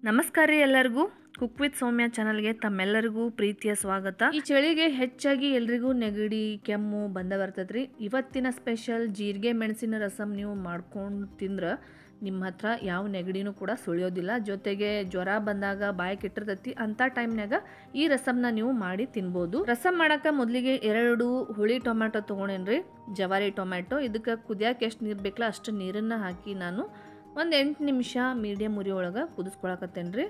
ನಮಸ್ಕಾರ ರೀ ಎಲ್ಲರಿಗೂ ಕುಕ್ ವಿತ್ ಸೌಮ್ಯ ಚಾನಲ್ಗೆ ತಮ್ಮೆಲ್ಲರಿಗೂ ಪ್ರೀತಿಯ ಸ್ವಾಗತ ಈ ಚಳಿಗೆ ಹೆಚ್ಚಾಗಿ ಎಲ್ರಿಗೂ ನೆಗಡಿ ಕೆಮ್ಮು ಬಂದ ಬರ್ತದ್ರಿ ಇವತ್ತಿನ ಸ್ಪೆಷಲ್ ಜೀರಿಗೆ ಮೆಣಸಿನ ರಸಮ್ ನೀವು ಮಾಡ್ಕೊಂಡು ತಿಂದ್ರೆ ನಿಮ್ಮ ಹತ್ರ ಯಾವ ನೆಗಡಿನೂ ಕೂಡ ಸುಳಿಯೋದಿಲ್ಲ ಜೊತೆಗೆ ಜ್ವರ ಬಂದಾಗ ಬಾಯಿ ಕೆಟ್ಟಿರ್ತೈತಿ ಅಂಥ ಟೈಮ್ನಾಗ ಈ ರಸಮ್ನ ನೀವು ಮಾಡಿ ತಿನ್ಬೋದು ರಸಮ್ ಮಾಡಕ್ಕೆ ಮೊದಲಿಗೆ ಎರಡು ಹುಳಿ ಟೊಮ್ಯಾಟೊ ತೊಗೊಂಡೇನ್ರಿ ಜವಾರಿ ಟೊಮ್ಯಾಟೊ ಇದಕ್ಕೆ ಕುದಿಯಕ್ಕೆ ಎಷ್ಟು ನೀರು ಬೇಕಲ್ಲ ಅಷ್ಟು ನೀರನ್ನು ಹಾಕಿ ನಾನು ಒಂದು ಎಂಟು ನಿಮಿಷ ಮೀಡಿಯಮ್ ಉರಿ ಒಳಗೆ ಕುದಿಸ್ಕೊಳಕತ್ತೇನೆ ರೀ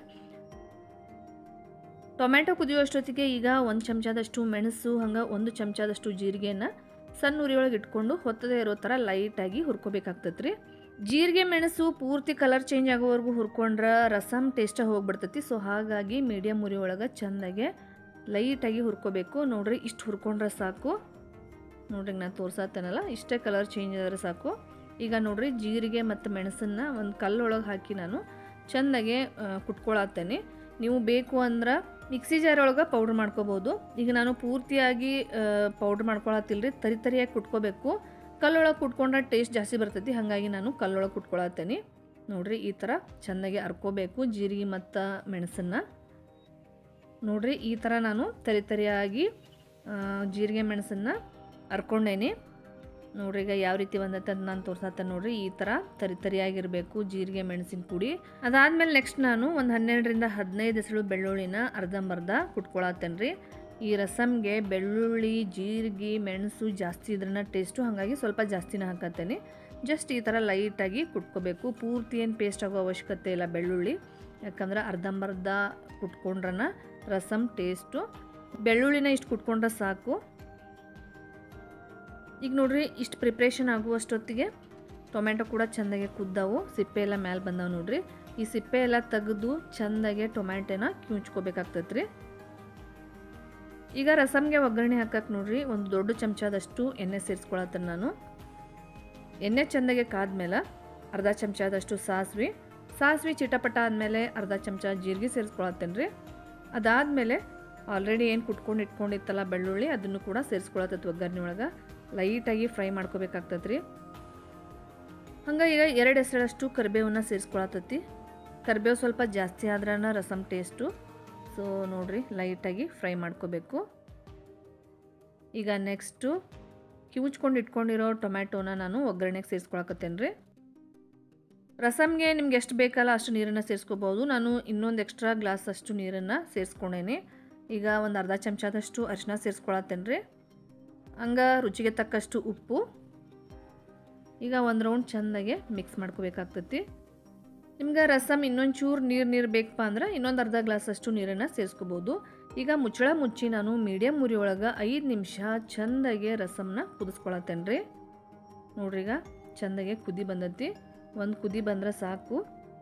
ಟೊಮ್ಯಾಟೊ ಕುದಿಯುವಷ್ಟೊತ್ತಿಗೆ ಈಗ ಒಂದು ಚಮಚದಷ್ಟು ಮೆಣಸು ಹಂಗೆ ಒಂದು ಚಮಚದಷ್ಟು ಜೀರಿಗೆನ ಸಣ್ಣ ಉರಿ ಒಳಗೆ ಇಟ್ಕೊಂಡು ಹೊತ್ತದೇ ಇರೋ ಥರ ಲೈಟಾಗಿ ಹುರ್ಕೋಬೇಕಾಗ್ತೈತೆ ರೀ ಜೀರಿಗೆ ಮೆಣಸು ಪೂರ್ತಿ ಕಲರ್ ಚೇಂಜ್ ಆಗೋವರೆಗೂ ಹುರ್ಕೊಂಡ್ರೆ ರಸಮ್ ಟೇಸ್ಟಾಗಿ ಹೋಗ್ಬಿಡ್ತೈತಿ ಸೊ ಹಾಗಾಗಿ ಮೀಡಿಯಮ್ ಉರಿ ಒಳಗೆ ಚೆಂದಾಗೆ ಲೈಟಾಗಿ ಹುರ್ಕೋಬೇಕು ನೋಡ್ರಿ ಇಷ್ಟು ಹುರ್ಕೊಂಡ್ರೆ ಸಾಕು ನೋಡ್ರಿ ನಾನು ತೋರ್ಸತ್ತೇನಲ್ಲ ಇಷ್ಟೇ ಕಲರ್ ಚೇಂಜ್ ಆದ್ರೆ ಸಾಕು ಈಗ ನೋಡ್ರಿ ಜೀರಿಗೆ ಮತ್ತು ಮೆಣಸನ್ನ ಒಂದು ಕಲ್ಲೊಳಗೆ ಹಾಕಿ ನಾನು ಚೆಂದಾಗೆ ಕುಟ್ಕೊಳತ್ತೇನೆ ನೀವು ಬೇಕು ಅಂದ್ರೆ ಮಿಕ್ಸಿ ಜಾರ್ ಒಳಗೆ ಪೌಡ್ರ್ ಮಾಡ್ಕೋಬೋದು ಈಗ ನಾನು ಪೂರ್ತಿಯಾಗಿ ಪೌಡ್ರ್ ಮಾಡ್ಕೊಳತ್ತಿಲ್ರಿ ತರಿ ತರಿಯಾಗಿ ಕುಟ್ಕೋಬೇಕು ಕಲ್ಲೊಳಗೆ ಕುಟ್ಕೊಂಡ್ರೆ ಟೇಸ್ಟ್ ಜಾಸ್ತಿ ಬರ್ತೈತಿ ಹಾಗಾಗಿ ನಾನು ಕಲ್ಲೊಳಗೆ ಕುಟ್ಕೊಳತ್ತೇನೆ ನೋಡ್ರಿ ಈ ಥರ ಚೆಂದಾಗಿ ಅರ್ಕೋಬೇಕು ಜೀರಿಗೆ ಮತ್ತು ಮೆಣಸನ್ನು ನೋಡ್ರಿ ಈ ಥರ ನಾನು ತರಿ ತರಿಯಾಗಿ ಜೀರಿಗೆ ಮೆಣಸನ್ನು ಅರ್ಕೊಂಡೇನಿ ನೋಡ್ರಿ ಈಗ ಯಾವ ರೀತಿ ಬಂದೈತೆ ಅಂತ ನಾನು ತೋರ್ಸತ್ತ ನೋಡ್ರಿ ಈ ಥರ ತರಿ ತರಿಯಾಗಿರಬೇಕು ಜೀರಿಗೆ ಮೆಣಸಿನ ಪುಡಿ ಅದಾದಮೇಲೆ ನೆಕ್ಸ್ಟ್ ನಾನು ಒಂದು ಹನ್ನೆರಡರಿಂದ ಹದಿನೈದು ಹೆಸರು ಬೆಳ್ಳುಳ್ಳಿನ ಅರ್ಧಂಬರ್ಧ ಕುಟ್ಕೊಳತ್ತೇನೆ ರೀ ಈ ರಸಮ್ಗೆ ಬೆಳ್ಳುಳ್ಳಿ ಜೀರಿಗೆ ಮೆಣಸು ಜಾಸ್ತಿ ಇದ್ರನ್ನ ಟೇಸ್ಟು ಹಾಗಾಗಿ ಸ್ವಲ್ಪ ಜಾಸ್ತಿನ ಹಾಕತ್ತೇನೆ ಜಸ್ಟ್ ಈ ಥರ ಲೈಟಾಗಿ ಕುಟ್ಕೋಬೇಕು ಪೂರ್ತಿ ಏನು ಪೇಸ್ಟ್ ಆಗೋ ಅವಶ್ಯಕತೆ ಇಲ್ಲ ಬೆಳ್ಳುಳ್ಳಿ ಯಾಕಂದ್ರೆ ಅರ್ಧಂಬರ್ಧ ಕುಟ್ಕೊಂಡ್ರನ ರಸಮ್ ಟೇಸ್ಟು ಬೆಳ್ಳುಳ್ಳಿನ ಇಷ್ಟು ಕುಟ್ಕೊಂಡ್ರೆ ಸಾಕು ಈಗ ನೋಡ್ರಿ ಇಷ್ಟು ಪ್ರಿಪ್ರೇಷನ್ ಆಗುವಷ್ಟೊತ್ತಿಗೆ ಟೊಮೆಟೊ ಕೂಡ ಚೆಂದಾಗೆ ಕುದ್ದಾವು ಸಿಪ್ಪೆ ಎಲ್ಲ ಮೇಲೆ ಬಂದಾವೆ ನೋಡ್ರಿ ಈ ಸಿಪ್ಪೆ ಎಲ್ಲ ತೆಗೆದು ಚೆಂದಾಗೆ ಟೊಮ್ಯಾಟೊನ ಕ್ಯೂಚ್ಕೋಬೇಕಾಗ್ತೈತೆ ರೀ ಈಗ ರಸಮ್ಗೆ ಒಗ್ಗರಣೆ ಹಾಕಕ್ಕೆ ನೋಡ್ರಿ ಒಂದು ದೊಡ್ಡ ಚಮಚದಷ್ಟು ಎಣ್ಣೆ ಸೇರಿಸ್ಕೊಳತ್ತೇನೆ ನಾನು ಎಣ್ಣೆ ಚೆಂದಾಗೆ ಕಾದ್ಮೇಲೆ ಅರ್ಧ ಚಮಚದಷ್ಟು ಸಾಸಿವೆ ಸಾಸಿವೆ ಚಿಟಪಟ ಆದಮೇಲೆ ಅರ್ಧ ಚಮಚ ಜೀರಿಗೆ ಸೇರಿಸ್ಕೊಳತ್ತೇನೆ ರೀ ಅದಾದಮೇಲೆ ಆಲ್ರೆಡಿ ಏನು ಕುಟ್ಕೊಂಡು ಇಟ್ಕೊಂಡಿತ್ತಲ್ಲ ಬೆಳ್ಳುಳ್ಳಿ ಅದನ್ನು ಕೂಡ ಸೇರಿಸ್ಕೊಳತ್ತೈತೆ ಒಗ್ಗರಣೆ ಒಳಗೆ ಲೈಟಾಗಿ ಫ್ರೈ ಮಾಡ್ಕೋಬೇಕಾಗ್ತದೆ ರೀ ಹಂಗೆ ಈಗ ಎರಡು ಹೆಸರಷ್ಟು ಕರಿಬೇವನ್ನ ಸೇರಿಸ್ಕೊಳತೈತಿ ಕರಿಬೇವು ಸ್ವಲ್ಪ ಜಾಸ್ತಿ ಆದ್ರನ ರಸಮ್ ಟೇಸ್ಟು ಸೊ ನೋಡಿರಿ ಲೈಟಾಗಿ ಫ್ರೈ ಮಾಡ್ಕೋಬೇಕು ಈಗ ನೆಕ್ಸ್ಟು ಕಿವುಚ್ಕೊಂಡು ಇಟ್ಕೊಂಡಿರೋ ಟೊಮ್ಯಾಟೋನ ನಾನು ಒಗ್ಗರಣೆಗೆ ಸೇರಿಸ್ಕೊಳಕತ್ತೇನೆ ರೀ ರಸಮ್ಗೆ ನಿಮ್ಗೆ ಎಷ್ಟು ಬೇಕಲ್ಲ ಅಷ್ಟು ನೀರನ್ನು ಸೇರಿಸ್ಕೋಬೋದು ನಾನು ಇನ್ನೊಂದು ಎಕ್ಸ್ಟ್ರಾ ಗ್ಲಾಸ್ ಅಷ್ಟು ನೀರನ್ನು ಸೇರಿಸ್ಕೊಂಡೇನೆ ಈಗ ಒಂದು ಅರ್ಧ ಚಮಚದಷ್ಟು ಅರಿಶಿನ ಸೇರಿಸ್ಕೊಳತ್ತೇನೆ ರೀ ಹಂಗೆ ರುಚಿಗೆ ತಕ್ಕಷ್ಟು ಉಪ್ಪು ಈಗ ಒಂದು ರೌಂಡ್ ಚೆಂದಾಗೆ ಮಿಕ್ಸ್ ಮಾಡ್ಕೋಬೇಕಾಗ್ತೈತಿ ನಿಮ್ಗೆ ರಸಮ್ ಇನ್ನೊಂದು ಚೂರು ನೀರು ನೀರು ಬೇಕಪ್ಪ ಅಂದ್ರೆ ಇನ್ನೊಂದು ಅರ್ಧ ಗ್ಲಾಸಷ್ಟು ನೀರನ್ನು ಸೇರಿಸ್ಕೋಬೋದು ಈಗ ಮುಚ್ಚಳ ಮುಚ್ಚಿ ನಾನು ಮೀಡಿಯಮ್ ಉರಿ ಒಳಗೆ ಐದು ನಿಮಿಷ ಚೆಂದಾಗೆ ರಸಮ್ನ ಕುದಿಸ್ಕೊಳತ್ತೇನೆ ರೀ ನೋಡ್ರಿ ಈಗ ಚೆಂದಾಗೆ ಕುದಿ ಬಂದೈತಿ ಒಂದು ಕುದಿ ಬಂದ್ರೆ ಸಾಕು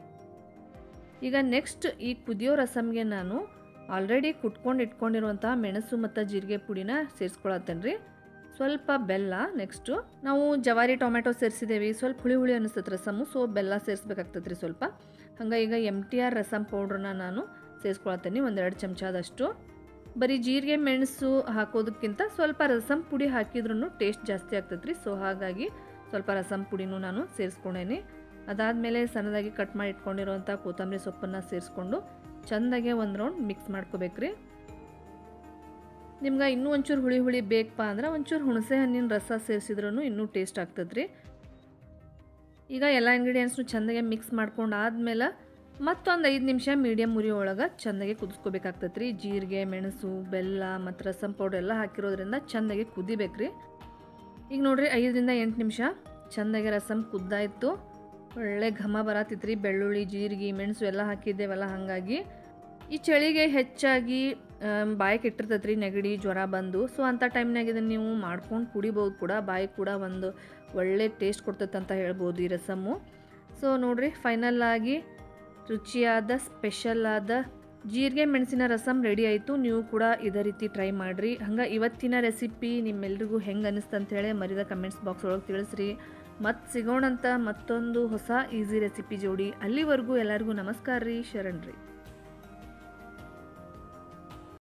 ಈಗ ನೆಕ್ಸ್ಟ್ ಈ ಕುದಿಯೋ ರಸಮ್ಗೆ ನಾನು ಆಲ್ರೆಡಿ ಕುಟ್ಕೊಂಡು ಇಟ್ಕೊಂಡಿರುವಂಥ ಮೆಣಸು ಮತ್ತು ಜೀರಿಗೆ ಪುಡಿನ ಸೇರಿಸ್ಕೊಳತ್ತೇನೆ ರೀ ಸ್ವಲ್ಪ ಬೆಲ್ಲ ನೆಕ್ಸ್ಟು ನಾವು ಜವಾರಿ ಟೊಮೆಟೊ ಸೇರಿಸಿದ್ದೇವೆ ಸ್ವಲ್ಪ ಹುಳಿ ಹುಳಿ ಅನಿಸ್ತದೆ ರಸಮು ಸೊ ಬೆಲ್ಲ ಸೇರಿಸ್ಬೇಕಾಗ್ತದೆ ರೀ ಸ್ವಲ್ಪ ಹಂಗೆ ಈಗ ಎಮ್ ಟಿ ಆರ್ ರಸಮ್ ಪೌಡ್ರನ್ನ ನಾನು ಸೇರಿಸ್ಕೊಳತ್ತೇನೆ ಒಂದೆರಡು ಚಮಚದಷ್ಟು ಬರೀ ಜೀರಿಗೆ ಮೆಣಸು ಹಾಕೋದಕ್ಕಿಂತ ಸ್ವಲ್ಪ ರಸಮ್ ಪುಡಿ ಹಾಕಿದ್ರೂ ಟೇಸ್ಟ್ ಜಾಸ್ತಿ ಆಗ್ತದೆ ರೀ ಸೊ ಹಾಗಾಗಿ ಸ್ವಲ್ಪ ರಸಮ್ ಪುಡಿನೂ ನಾನು ಸೇರಿಸ್ಕೊಂಡೇನಿ ಅದಾದಮೇಲೆ ಸಣ್ಣದಾಗಿ ಕಟ್ ಮಾಡಿ ಇಟ್ಕೊಂಡಿರೋಂಥ ಕೊತ್ತಂಬರಿ ಸೊಪ್ಪನ್ನು ಸೇರಿಸ್ಕೊಂಡು ಚೆಂದಾಗೆ ಒಂದು ರೌಂಡ್ ಮಿಕ್ಸ್ ಮಾಡ್ಕೋಬೇಕ್ರಿ ನಿಮ್ಗೆ ಇನ್ನೂ ಒಂಚೂರು ಹುಳಿ ಹುಳಿ ಬೇಕಪ್ಪ ಅಂದ್ರೆ ಒಂಚೂರು ಹುಣಸೆ ಹಣ್ಣಿನ ರಸ ಸೇರಿಸಿದ್ರೂ ಇನ್ನೂ ಟೇಸ್ಟ್ ಆಗ್ತದೆ ರೀ ಈಗ ಎಲ್ಲ ಇಂಗ್ರೀಡಿಯೆಂಟ್ಸ್ನು ಚೆಂದಾಗೆ ಮಿಕ್ಸ್ ಮಾಡ್ಕೊಂಡು ಆದಮೇಲೆ ಮತ್ತೊಂದು ಐದು ನಿಮಿಷ ಮೀಡಿಯಮ್ ಉರಿ ಒಳಗೆ ಚೆಂದಾಗೆ ಕುದಿಸ್ಕೋಬೇಕಾಗ್ತದೆ ರೀ ಜೀರಿಗೆ ಮೆಣಸು ಬೆಲ್ಲ ಮತ್ತು ರಸಮ್ ಪೌಡ್ರ್ ಎಲ್ಲ ಹಾಕಿರೋದ್ರಿಂದ ಚೆಂದಾಗೆ ಕುದಿಬೇಕ್ರಿ ಈಗ ನೋಡ್ರಿ ಐದರಿಂದ ಎಂಟು ನಿಮಿಷ ಚೆಂದಾಗೆ ರಸಮ್ ಕುದ್ದಾಯಿತು ಒಳ್ಳೆ ಘಮ ಬರತ್ತಿತ್ತು ಬೆಳ್ಳುಳ್ಳಿ ಜೀರಿಗೆ ಮೆಣಸು ಎಲ್ಲ ಹಾಕಿದ್ದೇವಲ್ಲ ಹಾಗಾಗಿ ಈ ಚಳಿಗೆ ಹೆಚ್ಚಾಗಿ ಬಾಯಿಗೆ ಇಟ್ಟಿರ್ತೈತೆ ರೀ ನೆಗಡಿ ಜ್ವರ ಬಂದು ಸೊ ಅಂಥ ಟೈಮ್ನಾಗ ಇದನ್ನು ನೀವು ಮಾಡ್ಕೊಂಡು ಕುಡಿಬೋದು ಕೂಡ ಬಾಯಿ ಕೂಡ ಒಂದು ಒಳ್ಳೆ ಟೇಸ್ಟ್ ಕೊಡ್ತೈತೆ ಅಂತ ಹೇಳ್ಬೋದು ಈ ರಸಮ್ಮು ಸೊ ನೋಡಿರಿ ಫೈನಲ್ ಆಗಿ ರುಚಿಯಾದ ಸ್ಪೆಷಲ್ ಆದ ಜೀರಿಗೆ ಮೆಣಸಿನ ರಸಮ್ ರೆಡಿ ಆಯಿತು ನೀವು ಕೂಡ ಇದೇ ರೀತಿ ಟ್ರೈ ಮಾಡಿರಿ ಹಂಗೆ ಇವತ್ತಿನ ರೆಸಿಪಿ ನಿಮ್ಮೆಲ್ರಿಗೂ ಹೆಂಗೆ ಅನಿಸ್ತು ಅಂತೇಳಿ ಮರಿದ ಕಮೆಂಟ್ಸ್ ಬಾಕ್ಸ್ ಒಳಗೆ ತಿಳಿಸ್ರಿ ಮತ್ತು ಸಿಗೋಣಂತ ಮತ್ತೊಂದು ಹೊಸ ಈಸಿ ರೆಸಿಪಿ ಜೋಡಿ ಅಲ್ಲಿವರೆಗೂ ಎಲ್ಲರಿಗೂ ನಮಸ್ಕಾರ ರೀ ಶರಣ್ ರೀ